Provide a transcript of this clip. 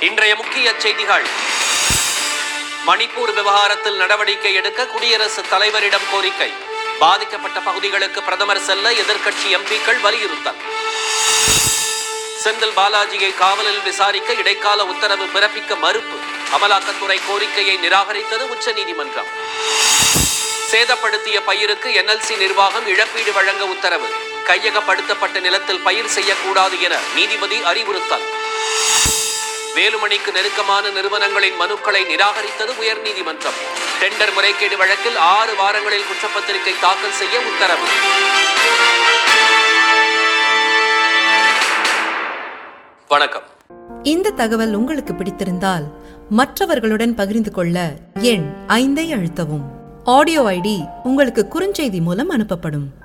இன்றைய முக்கிய செய்திகள் மணிப்பூர் விவகாரத்தில் நடவடிக்கை எடுக்க குடியரசுத் தலைவரிடம் கோரிக்கை பாதிக்கப்பட்ட பகுதிகளுக்கு பிரதமர் செல்ல எதிர்க்கட்சி எம்பிக்கள் வலியுறுத்தல் செந்தில் பாலாஜியை காவலில் விசாரிக்க இடைக்கால உத்தரவு பிறப்பிக்க மறுப்பு அமலாக்கத்துறை கோரிக்கையை நிராகரித்தது உச்சநீதிமன்றம் சேதப்படுத்திய பயிருக்கு என்எல்சி நிர்வாகம் இழப்பீடு வழங்க உத்தரவு கையகப்படுத்தப்பட்ட நிலத்தில் பயிர் செய்யக்கூடாது என நீதிபதி அறிவுறுத்தல் வேலுமணிக்கு நெருக்கமான நிறுவனங்களின் மனுக்களை நிராகரித்தது உயர்நீதிமன்றம் டெண்டர் முறைகேடு வழக்கில் ஆறு வாரங்களில் குற்றப்பத்திரிகை தாக்கல் செய்ய உத்தரவு வணக்கம் இந்த தகவல் உங்களுக்கு பிடித்திருந்தால் மற்றவர்களுடன் பகிர்ந்து கொள்ள எண் ஐந்தை அழுத்தவும் ஆடியோ ஐடி உங்களுக்கு குறுஞ்செய்தி மூலம் அனுப்பப்படும்